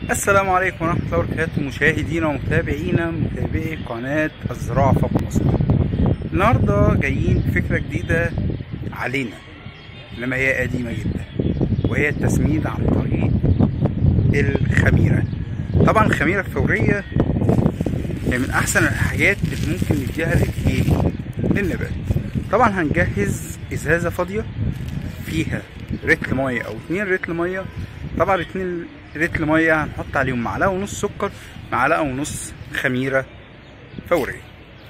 السلام عليكم ورحمة الله وبركاته مشاهدينا ومتابعينا متابعي قناة الزراعة فوق مصر النهاردة جايين بفكرة جديدة علينا إنما هي قديمة جدا وهي التسميد عن طريق الخميرة طبعا الخميرة الفورية هي من أحسن الحاجات اللي ممكن نديها للإيه؟ للنبات طبعا هنجهز إزازة فاضية فيها رتل مية أو اتنين رتل مية طبعا اتنين رتل مية هنحط عليهم معلقة ونص سكر معلقة ونص خميرة فورية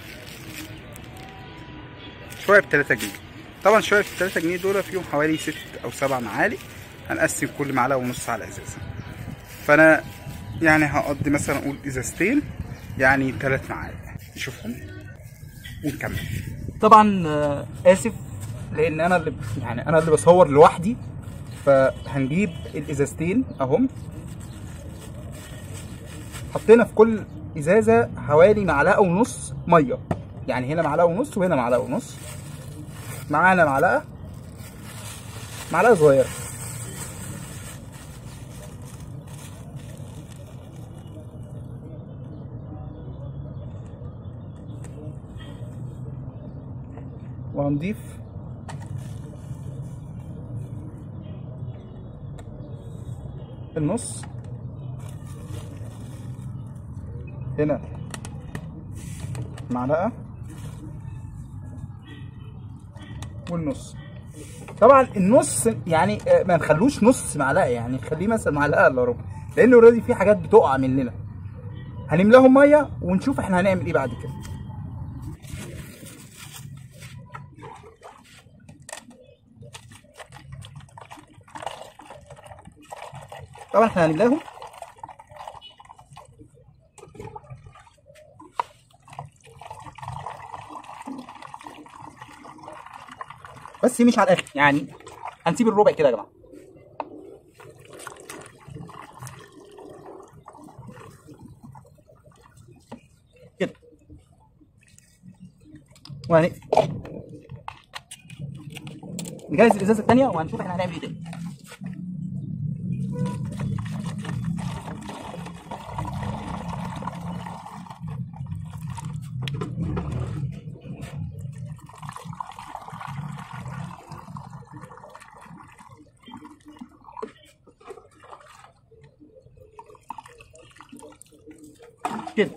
شوية بتلاتة جنيه طبعا شوية بتلاتة جنيه دول فيهم حوالي ست أو سبع معالق هنقسم كل معلقة ونص على إزازة فأنا يعني هقضي مثلا أقول إزازتين يعني تلات معالق نشوفهم ونكمل طبعا آه، اسف لان انا اللي يعني انا اللي بصور لوحدي فهنجيب الازازتين اهم حطينا في كل ازازه حوالي معلقه ونص ميه يعني هنا معلقه ونص وهنا معلقه ونص معانا معلقه معلقه صغيره وهنضيف النص هنا معلقة والنص طبعا النص يعني آه، ما نخلوش نص معلقة يعني نخليه مثلا معلقة الا ربع لان اوريدي في حاجات بتقع مننا هنملاهم ميه ونشوف احنا هنعمل ايه بعد كده طبعا احنا هنملاهم بس مش على الاخر يعني هنسيب الربع كده يا جماعه كده وهن نجهز الازازه الثانيه وهنشوف احنا هنعمل ايه تاني كده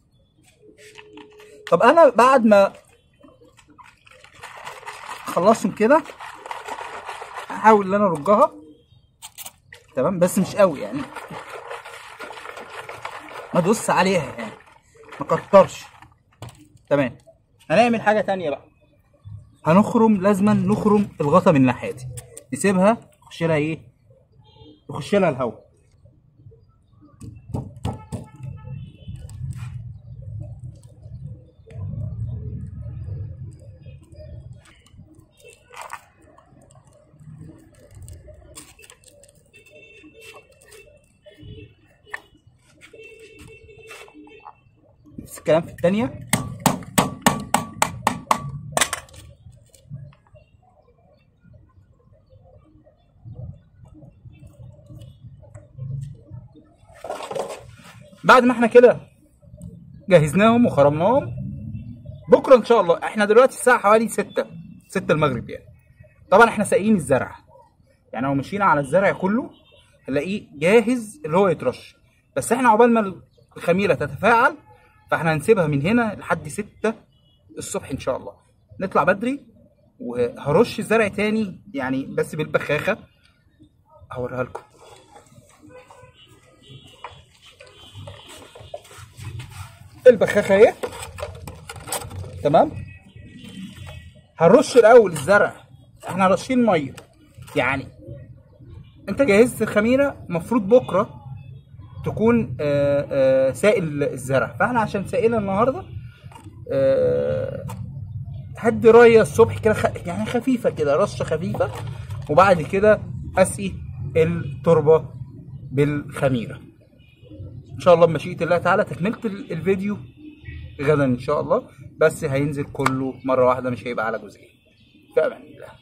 طب انا بعد ما خلصهم كده هحاول ان انا ارجها تمام بس مش قوي يعني ما ادوس عليها يعني ما كترش تمام هنعمل حاجه تانية بقى هنخرم لازما نخرم الغطا من الناحيه دي نسيبها يخش لها ايه يخش لها الهواء نفس الكلام في الثانية بعد ما احنا كده جهزناهم وخرمناهم بكره ان شاء الله احنا دلوقتي الساعه حوالي 6 6 المغرب يعني طبعا احنا ساقيين الزرع يعني لو مشينا على الزرع كله هنلاقيه جاهز اللي هو يترش بس احنا عقبال ما الخميره تتفاعل فاحنا هنسيبها من هنا لحد 6 الصبح ان شاء الله نطلع بدري وهرش الزرع تاني يعني بس بالبخاخه هوريها لكم البخاخه اهي تمام هنرش الاول الزرع احنا راشين ميه يعني انت جهزت الخميره المفروض بكره تكون آه، آه، سائل الزرع فاحنا عشان سائلها النهارده آه، هدي ريه الصبح كده خ... يعني خفيفه كده رشه خفيفه وبعد كده اسقي التربه بالخميره ان شاء الله بمشيئه الله تعالى تكمله ال- الفيديو غدا ان شاء الله بس هينزل كله مره واحده مش هيبقى على جزئين في امان الله